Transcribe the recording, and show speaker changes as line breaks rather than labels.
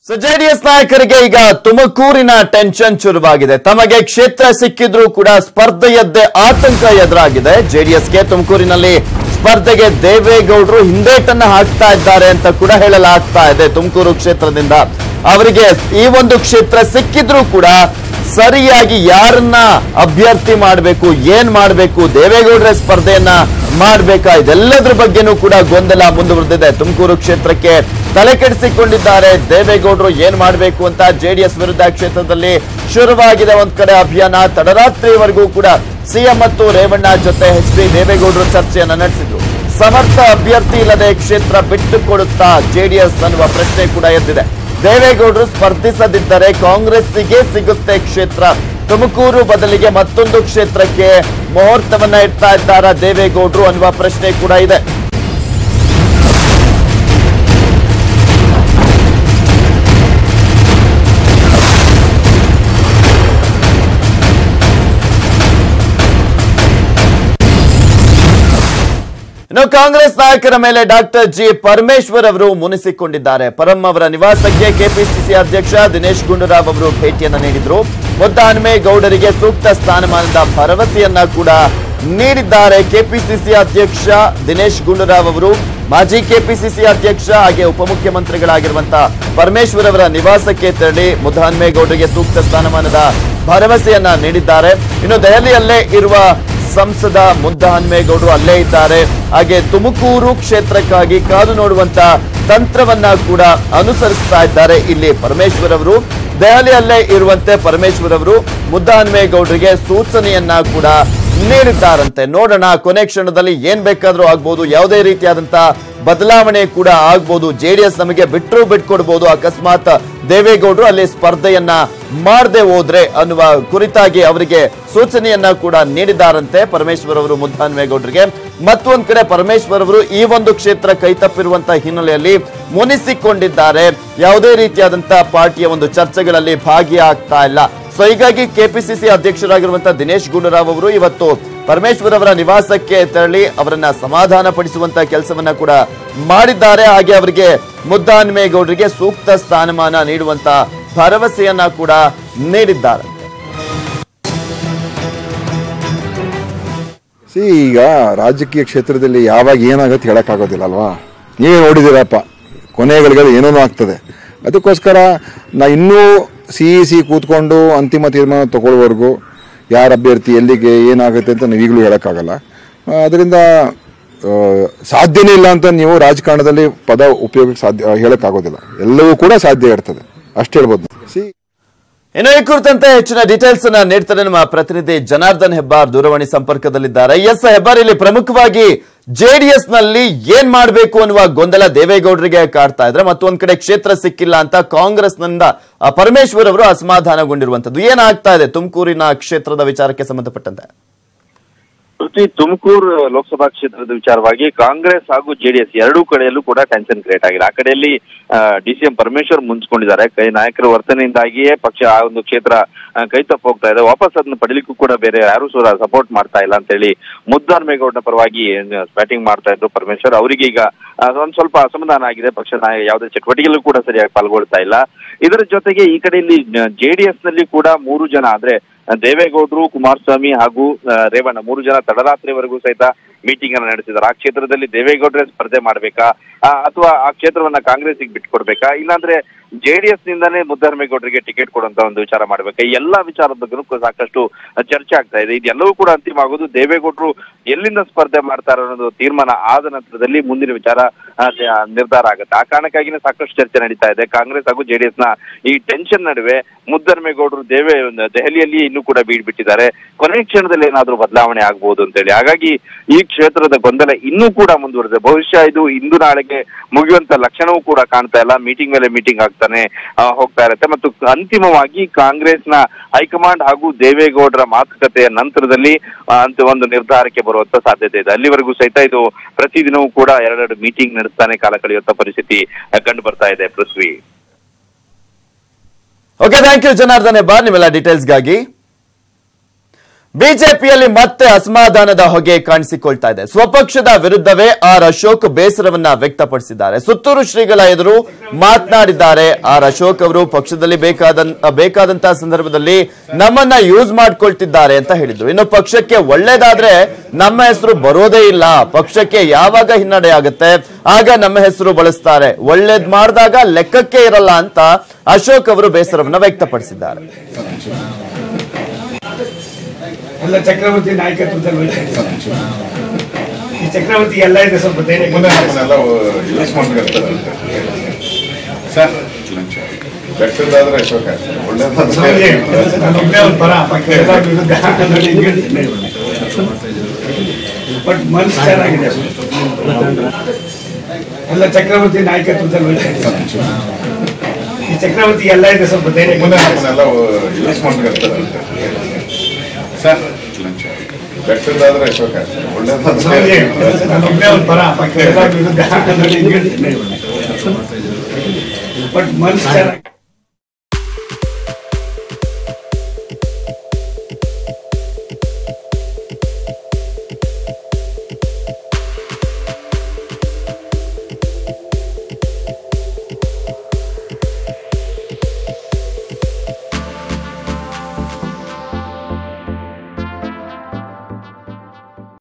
So JDS ನಾಯಕರಿಗೆ ಈಗ ತುಮಕೂರಿನ ಟೆನ್ಷನ್ ಶುರುವಾಗಿದೆ ತಮಗೆ ಕ್ಷೇತ್ರ ಸಿಕ್ಕಿದ್ರೂ ಕೂಡ ಸ್ಪರ್ಧೆಯದ್ದೇ ಆತಂಕ ಎದುರಾಗಿದೆ ಜೆಡಿಎಸ್ಗೆ ತುಮಕೂರಿನಲ್ಲಿ ಸ್ಪರ್ಧೆಗೆ ದೇವೇಗೌಡರು ಹಿಂದೇಟನ್ನ ಹಾಕ್ತಾ ಇದ್ದಾರೆ ಅಂತ ಕೂಡ ಹೇಳಲಾಗ್ತಾ ಇದೆ ತುಮಕೂರು ಕ್ಷೇತ್ರದಿಂದ ಅವರಿಗೆ ಈ ಒಂದು ಕ್ಷೇತ್ರ ಸಿಕ್ಕಿದ್ರೂ ಕೂಡ ಸರಿಯಾಗಿ ಯಾರನ್ನ ಅಭ್ಯರ್ಥಿ ಮಾಡಬೇಕು ಏನ್ ಮಾಡಬೇಕು ದೇವೇಗೌಡರ ಸ್ಪರ್ಧೆಯನ್ನ ಮಾಡಬೇಕಾ ಇದೆಲ್ಲದ್ರ ಬಗ್ಗೆನೂ ಕೂಡ ಗೊಂದಲ ಮುಂದುವರೆದಿದೆ ತುಮಕೂರು ಕ್ಷೇತ್ರಕ್ಕೆ ತಲೆ ಕೆಡಿಸಿಕೊಂಡಿದ್ದಾರೆ ದೇವೇಗೌಡರು ಏನ್ ಮಾಡಬೇಕು ಅಂತ ಜೆಡಿಎಸ್ ವಿರುದ್ಧ ಕ್ಷೇತ್ರದಲ್ಲಿ ಶುರುವಾಗಿದೆ ಒಂದ್ ಕಡೆ ಅಭಿಯಾನ ತಡರಾತ್ರಿವರೆಗೂ ಕೂಡ ಸಿಎಂ ಮತ್ತು ರೇವಣ್ಣ ಜೊತೆ ಎಚ್ ಡಿ ದೇವೇಗೌಡರು ಚರ್ಚೆಯನ್ನ ನಡೆಸಿದ್ರು ಸಮರ್ಥ ಅಭ್ಯರ್ಥಿ ಇಲ್ಲದೆ ಕ್ಷೇತ್ರ ಬಿಟ್ಟು ಕೊಡುತ್ತಾ ಜೆಡಿಎಸ್ ಅನ್ನುವ ಪ್ರಶ್ನೆ ಕೂಡ ಎದ್ದಿದೆ ದೇವೇಗೌಡರು ಸ್ಪರ್ಧಿಸದಿದ್ದರೆ ಕಾಂಗ್ರೆಸ್ಸಿಗೆ ಸಿಗುತ್ತೆ ಕ್ಷೇತ್ರ ತುಮಕೂರು ಬದಲಿಗೆ ಮತ್ತೊಂದು ಕ್ಷೇತ್ರಕ್ಕೆ ಮುಹೂರ್ತವನ್ನ ಇಡ್ತಾ ಇದ್ದಾರಾ ದೇವೇಗೌಡರು ಅನ್ನುವ ಪ್ರಶ್ನೆ ಕೂಡ ಇದೆ ಇನ್ನು ಕಾಂಗ್ರೆಸ್ ನಾಯಕರ ಮೇಲೆ ಡಾಕ್ಟರ್ ಜಿ ಪರಮೇಶ್ವರ್ ಅವರು ಮುನಿಸಿಕೊಂಡಿದ್ದಾರೆ ಪರಂ ಅವರ ನಿವಾಸಕ್ಕೆ ಕೆಪಿಸಿಸಿ ಅಧ್ಯಕ್ಷ ದಿನೇಶ್ ಗುಂಡೂರಾವ್ ಅವರು ಭೇಟಿಯನ್ನ ನೀಡಿದ್ರು ಮುದ್ದಾನ್ಮೇಗೌಡರಿಗೆ ಸೂಕ್ತ ಸ್ಥಾನಮಾನದ ಭರವಸೆಯನ್ನ ಕೂಡ ನೀಡಿದ್ದಾರೆ ಕೆಪಿಸಿಸಿ ಅಧ್ಯಕ್ಷ ದಿನೇಶ್ ಗುಂಡೂರಾವ್ ಅವರು ಮಾಜಿ ಕೆಪಿಸಿಸಿ ಅಧ್ಯಕ್ಷ ಹಾಗೆ ಉಪಮುಖ್ಯಮಂತ್ರಿಗಳಾಗಿರುವಂತಹ ಪರಮೇಶ್ವರ್ ಅವರ ನಿವಾಸಕ್ಕೆ ತೆರಳಿ ಮುದ್ದಾನ್ಮೇಗೌಡರಿಗೆ ಸೂಕ್ತ ಸ್ಥಾನಮಾನದ ಭರವಸೆಯನ್ನ ನೀಡಿದ್ದಾರೆ ಇನ್ನು ದೆಹಲಿಯಲ್ಲೇ ಇರುವ ಸಂಸದ ಮುದ್ದಹನ್ಮೇಗೌಡರು ಅಲ್ಲೇ ಇದ್ದಾರೆ ಹಾಗೆ ತುಮಕೂರು ಕ್ಷೇತ್ರಕ್ಕಾಗಿ ಕಾದು ನೋಡುವಂತ ತಂತ್ರವನ್ನ ಕೂಡ ಅನುಸರಿಸ್ತಾ ಇದ್ದಾರೆ ಇಲ್ಲಿ ಪರಮೇಶ್ವರ್ ಅವರು ದೆಹಲಿಯಲ್ಲೇ ಇರುವಂತೆ ಪರಮೇಶ್ವರ್ ಅವರು ಮುದ್ದಹನ್ಮೇಗೌಡರಿಗೆ ಸೂಚನೆಯನ್ನ ಕೂಡ ನೀಡಿದ್ದಾರಂತೆ ನೋಡೋಣ ಕೊನೆ ಕ್ಷಣದಲ್ಲಿ ಏನ್ ಬೇಕಾದ್ರೂ ಆಗ್ಬೋದು ಯಾವುದೇ ರೀತಿಯಾದಂತ ಬದಲಾವಣೆ ಕೂಡ ಆಗ್ಬೋದು ಜೆಡಿಎಸ್ ನಮಗೆ ಬಿಟ್ಟರು ಬಿಟ್ಕೊಡ್ಬೋದು ಅಕಸ್ಮಾತ್ ದೇವೇಗೌಡರು ಅಲ್ಲಿ ಸ್ಪರ್ಧೆಯನ್ನ ಮಾಡದೆ ಹೋದ್ರೆ ಅನ್ನುವ ಕುರಿತಾಗಿ ಅವರಿಗೆ ಸೂಚನೆಯನ್ನ ಕೂಡ ನೀಡಿದ್ದಾರಂತೆ ಪರಮೇಶ್ವರ್ ಅವರು ಮುದ್ದಾನ್ವೇಗೌಡರಿಗೆ ಮತ್ತೊಂದ್ ಕಡೆ ಪರಮೇಶ್ವರ್ ಅವರು ಈ ಒಂದು ಕ್ಷೇತ್ರ ಕೈತಪ್ಪಿರುವಂತಹ ಹಿನ್ನೆಲೆಯಲ್ಲಿ ಮುನಿಸಿಕೊಂಡಿದ್ದಾರೆ ಯಾವುದೇ ರೀತಿಯಾದಂತಹ ಪಾರ್ಟಿಯ ಒಂದು ಚರ್ಚೆಗಳಲ್ಲಿ ಭಾಗಿಯಾಗ್ತಾ ಇಲ್ಲ ಸೊ ಹೀಗಾಗಿ ಕೆಪಿಸಿಸಿ ಅಧ್ಯಕ್ಷರಾಗಿರುವಂತಹ ದಿನೇಶ್ ಗುಂಡೂರಾವ್ ಅವರು ಇವತ್ತು ಪರಮೇಶ್ವರ್ ಅವರ ನಿವಾಸಕ್ಕೆ ತೆರಳಿ ಅವರನ್ನ ಸಮಾಧಾನ ಪಡಿಸುವಂತ ಕೆಲಸವನ್ನ ಕೂಡ ಮಾಡಿದ್ದಾರೆ ಹಾಗೆ ಅವರಿಗೆ ಮುದ್ದಾನ್ಮೇಗೌಡರಿಗೆ ಸೂಕ್ತ ಸ್ಥಾನಮಾನ ನೀಡುವಂತ ಭರವಸೆಯನ್ನ ಕೂಡ ನೀಡಿದ್ದಾರೆ
ಸಿ ಈಗ ರಾಜಕೀಯ ಕ್ಷೇತ್ರದಲ್ಲಿ ಯಾವಾಗ ಏನಾಗುತ್ತೆ ಹೇಳೋಕ್ಕಾಗೋದಿಲ್ಲ ಅಲ್ವಾ ನೀವೇ ನೋಡಿದ್ದೀರಪ್ಪ ಕೊನೆಗಳಿಗೆ ಏನೇನೋ ಆಗ್ತದೆ ಅದಕ್ಕೋಸ್ಕರ ನಾ ಇನ್ನೂ ಸಿ ಇ ಸಿ ಕೂತ್ಕೊಂಡು ಅಂತಿಮ ತೀರ್ಮಾನ ತಗೊಳ್ಳೋವರೆಗೂ ಯಾರ ಅಭ್ಯರ್ಥಿ ಎಲ್ಲಿಗೆ ಏನಾಗುತ್ತೆ ಅಂತ ನಾವು ಈಗಲೂ ಹೇಳೋಕ್ಕಾಗಲ್ಲ ಅದರಿಂದ ಸಾಧ್ಯನೇ ಇಲ್ಲ ಅಂತ ನೀವು ರಾಜಕಾರಣದಲ್ಲಿ ಪದ ಉಪಯೋಗಕ್ಕೆ ಸಾಧ್ಯ ಹೇಳೋಕ್ಕಾಗೋದಿಲ್ಲ ಎಲ್ಲವೂ ಕೂಡ ಸಾಧ್ಯ ಇರ್ತದೆ ಅಷ್ಟು ಹೇಳ್ಬೋದು ಸಿ
ಇನ್ನು ಈ ಕುರಿತಂತೆ ಹೆಚ್ಚಿನ ಡೀಟೇಲ್ಸ್ ಅನ್ನ ನೀಡ್ತಾರೆ ನಮ್ಮ ಪ್ರತಿನಿಧಿ ಜನಾರ್ದನ್ ಹೆಬ್ಬಾರ್ ದೂರವಾಣಿ ಸಂಪರ್ಕದಲ್ಲಿದ್ದಾರೆ ಎಸ್ ಹೆಬ್ಬಾರ್ ಇಲ್ಲಿ ಪ್ರಮುಖವಾಗಿ ಜೆಡಿಎಸ್ ನಲ್ಲಿ ಏನ್ ಮಾಡಬೇಕು ಅನ್ನುವ ಗೊಂದಲ ದೇವೇಗೌಡರಿಗೆ ಕಾಡ್ತಾ ಇದ್ರೆ ಮತ್ತೊಂದ್ ಕಡೆ ಕ್ಷೇತ್ರ ಸಿಕ್ಕಿಲ್ಲ ಅಂತ ಕಾಂಗ್ರೆಸ್ನಿಂದ ಆ, ಪರಮೇಶ್ವರ್ ಅವರು ಅಸಮಾಧಾನಗೊಂಡಿರುವಂತದ್ದು ಏನಾಗ್ತಾ ಇದೆ ತುಮಕೂರಿನ ಕ್ಷೇತ್ರದ ವಿಚಾರಕ್ಕೆ ಸಂಬಂಧಪಟ್ಟಂತೆ
ಪ್ರತಿ ತುಮಕೂರು ಲೋಕಸಭಾ ಕ್ಷೇತ್ರದ ವಿಚಾರವಾಗಿ ಕಾಂಗ್ರೆಸ್ ಹಾಗೂ ಜೆಡಿಎಸ್ ಎರಡೂ ಕಡೆಯಲ್ಲೂ ಕೂಡ ಟೆನ್ಷನ್ ಕ್ರಿಯೇಟ್ ಆಗಿದೆ ಆ ಕಡೆಯಲ್ಲಿ ಡಿಸಿಎಂ ಪರಮೇಶ್ವರ್ ಮುಂಚ್ಕೊಂಡಿದ್ದಾರೆ ಕೈ ನಾಯಕರ ವರ್ತನೆಯಿಂದಾಗಿಯೇ ಪಕ್ಷ ಆ ಒಂದು ಕ್ಷೇತ್ರ ಆ, ಕೈ ತಪ್ಪು ಹೋಗ್ತಾ ಇದೆ ವಾಪಸ್ ಅದನ್ನ ಪಡಿಲಿಕ್ಕೂ ಕೂಡ ಬೇರೆ ಯಾರು ಸಹ ಸಪೋರ್ಟ್ ಮಾಡ್ತಾ ಇಲ್ಲ ಅಂತ ಹೇಳಿ ಮುದ್ದಾರ್ಮೇಗೌಡನ ಪರವಾಗಿ ಬ್ಯಾಟಿಂಗ್ ಮಾಡ್ತಾ ಇದ್ರು ಪರಮೇಶ್ವರ್ ಅವರಿಗೆ ಈಗ ಆ, ಒಂದ್ ಸ್ವಲ್ಪ ಅಸಮಾಧಾನ ಆಗಿದೆ ಪಕ್ಷ ನಾಯ- ಯಾವುದೇ ಚಟುವಟಿಕೆಯಲ್ಲೂ ಕೂಡ ಸರಿಯಾಗಿ ಪಾಲ್ಗೊಳ್ತಾ ಇಲ್ಲ ಇದರ ಜೊತೆಗೆ ಈ ಕಡೆಯಲ್ಲಿ ಜೆಡಿಎಸ್ ನಲ್ಲಿ ಕೂಡ ಮೂರು ಜನ ಅಂದ್ರೆ ದೇವೇಗೌಡರು ಕುಮಾರಸ್ವಾಮಿ ಹಾಗೂ ಆ, ರೇವಣ್ಣ ಮೂರು ಜನ ತಡರಾತ್ರಿವರೆಗೂ ಸಹಿತ ಮೀಟಿಂಗ್ ಅನ್ನ ನಡೆಸಿದ್ದಾರೆ ಆ ಕ್ಷೇತ್ರದಲ್ಲಿ ದೇವೇಗೌಡರೇ ಸ್ಪರ್ಧೆ ಮಾಡ್ಬೇಕಾ ಆ, ಅಥವಾ ಆ ಕ್ಷೇತ್ರವನ್ನ ಕಾಂಗ್ರೆಸ್ಗೆ ಬಿಟ್ಕೊಡ್ಬೇಕಾ ಇಲ್ಲಾಂದ್ರೆ ಜೆಡಿಎಸ್ ನಿಂದಾನೇ ಮುದ್ದಹನುಮೇಗೌಡರಿಗೆ ಟಿಕೆಟ್ ಕೊಡುವಂತ ಒಂದು ವಿಚಾರ ಮಾಡ್ಬೇಕಾ ಈ ಎಲ್ಲಾ ವಿಚಾರದ ಬಗ್ಗೆನೂ ಸಾಕಷ್ಟು ಚರ್ಚೆ ಆಗ್ತಾ ಇದೆ ಇದೆಲ್ಲವೂ ಕೂಡ ಅಂತಿಮ ಆಗೋದು ದೇವೇಗೌಡರು ಎಲ್ಲಿಂದ ಸ್ಪರ್ಧೆ ಮಾಡ್ತಾರೆ ಅನ್ನೋದು ತೀರ್ಮಾನ ಆದ ನಂತರದಲ್ಲಿ ಮುಂದಿನ ವಿಚಾರ ಆ, ತ- ನಿರ್ಧಾರ ಆಗುತ್ತೆ ಆ ಕಾರಣಕ್ಕಾಗಿನೇ ಸಾಕಷ್ಟು ಚರ್ಚೆ ನಡೀತಾ ಇದೆ ಕಾಂಗ್ರೆಸ್ ಹಾಗೂ ಜೆಡಿಎಸ್ ನ ಈ ಟೆನ್ಷನ್ ನಡುವೆ ಮುದ್ದರ್ಮೇಗೌಡರು ದೇವೇ ದೆಹಲಿಯಲ್ಲಿ ಇನ್ನೂ ಕೂಡ ಬೀಡ್ಬಿಟ್ಟಿದ್ದಾರೆ ಕೊನೆ ಕ್ಷಣದಲ್ಲಿ ಏನಾದ್ರೂ ಬದಲಾವಣೆ ಆಗ್ಬಹುದು ಅಂತೇಳಿ ಹಾಗಾಗಿ ಈ ಕ್ಷೇತ್ರದ ಗೊಂದಲ ಇನ್ನೂ ಕೂಡ ಮುಂದುವರೆದಿದೆ ಬಹುಶಃ ಇದು ಇಂದು ನಾಳೆಗೆ ಮುಗಿಯುವಂತ ಲಕ್ಷಣವೂ ಕೂಡ ಕಾಣ್ತಾ ಇಲ್ಲ ಮೀಟಿಂಗ್ ಮೇಲೆ ಮೀಟಿಂಗ್ ಆಗ್ತಾನೆ ಆ, ಹೋಗ್ತಾ ಇರುತ್ತೆ ಮತ್ತು ಅಂತಿಮವಾಗಿ ಕಾಂಗ್ರೆಸ್ನ ಹೈಕಮಾಂಡ್ ಹಾಗೂ ದೇವೇಗೌಡರ ಮಾತುಕತೆಯ ನಂತರದಲ್ಲಿ ಆ, ಅಂತ ಒಂದು ನಿರ್ಧಾರಕ್ಕೆ ಬರುವಂತ ಸಾಧ್ಯತೆ ಇದೆ ಅಲ್ಲಿವರೆಗೂ ಸಹಿತ ಇದು ಪ್ರತಿದಿನವೂ ಕೂಡ ಎರಡೆರಡು ಮೀಟಿಂಗ್ ನಡೆಸ್ತಾನೆ ಕಾಲ ಕಳೆಯುವಂತ ಪರಿಸ್ಥಿತಿ ಆ, ಕಂಡು ಬರ್ತಾ ಇದೆ Prithvi
okay thank you Janardhan Hebbar ನಿಮ್ಮೆಲ್ಲ ಡೀಟೇಲ್ಸ್ಗಾಗಿ ಬಿಜೆಪಿಯಲ್ಲಿ ಮತ್ತೆ ಅಸಮಾಧಾನದ ಹೊಗೆ ಕಾಣಿಸಿಕೊಳ್ತಾ ಇದೆ ಸ್ವಪಕ್ಷದ ವಿರುದ್ಧವೇ ಆರ್ ಅಶೋಕ್ ಬೇಸರವನ್ನ ವ್ಯಕ್ತಪಡಿಸಿದ್ದಾರೆ ಸುತ್ತೂರು ಶ್ರೀಗಳ ಎದುರು ಮಾತನಾಡಿದ್ದಾರೆ ಆರ್ ಅಶೋಕ್ ಅವರು ಪಕ್ಷದಲ್ಲಿ ಬೇಕಾದ ಬೇಕಾದಂತಹ ಸಂದರ್ಭದಲ್ಲಿ ನಮ್ಮನ್ನ ಯೂಸ್ ಮಾಡ್ಕೊಳ್ತಿದ್ದಾರೆ ಅಂತ ಹೇಳಿದ್ರು ಇನ್ನು ಪಕ್ಷಕ್ಕೆ ಒಳ್ಳೇದಾದ್ರೆ ನಮ್ಮ ಹೆಸರು ಬರೋದೇ ಇಲ್ಲ ಪಕ್ಷಕ್ಕೆ ಯಾವಾಗ ಹಿನ್ನಡೆ ಆಗುತ್ತೆ ಆಗ ನಮ್ಮ ಹೆಸರು ಬಳಸ್ತಾರೆ ಒಳ್ಳೇದ್ ಮಾಡಿದಾಗ ಲೆಕ್ಕಕ್ಕೆ ಇರಲ್ಲ ಅಂತ ಅಶೋಕ್ ಅವರು ಬೇಸರವನ್ನ ವ್ಯಕ್ತಪಡಿಸಿದ್ದಾರೆ
ಎಲ್ಲ ಚಕ್ರವರ್ತಿ ನಾಯಕತ್ವದಲ್ಲಿ ಹೋಯ್ತಾ ಇದ್ದಾರೆ. ಈ ಚಕ್ರವರ್ತಿ ಎಲ್ಲ ಇದೆ ಸ್ವಲ್ಪ ಧೈರ್ಯ
ಮುಂದೆ ನಮ್ಮನ್ನೆಲ್ಲ ಯೂಸ್ ಮಾಡ್ಕೊಳ್ತಾರೆ ಸರ್ ಬೆಟ್ಟದಾದ್ರೆ ಅಶೋಕ
ಸ್ವಾಮೀಜಿ, ನಾನು ಒಬ್ಬನೇ ಒಂದು ಪರ ಪಕ್ಕ ಎಲ್ಲರ ವಿರುದ್ಧ ನಾನು ಹಿಂಗೆ ಹೇಳ್ತೀನಿ. ಬಟ್ ಮನ್ಸು ಚೆನ್ನಾಗಿದೆ ಎಲ್ಲ ಚಕ್ರವರ್ತಿ ನಾಯಕತ್ವದಲ್ಲಿ ಹೋಯ್ತಾ ಇದ್ದಾರೆ. ಈ ಚಕ್ರವರ್ತಿ ಎಲ್ಲ ಇದೆ ಸ್ವಲ್ಪ ಧೈರ್ಯ
ಮುಂದೆ ನಮ್ಮನ್ನೆಲ್ಲ ಯೂಸ್ ಮಾಡ್ಕೊಳ್ತಾರೆ ಸರ್ ಬೆಟ್ಟದಾದ್ರೆ ಅಶೋಕ
ಸ್ವಾಮೀಜಿ, ನಾನು ಒಬ್ಬನೇ ಒಂದು ಪರ ಪಕ್ಕ ಎಲ್ಲರ ವಿರುದ್ಧ ನಾನು ಹಿಂಗೆ ಹೇಳ್ತೀನಿ. ಬಟ್ ಮನ್ಸು ಚೆನ್ನಾಗಿದೆ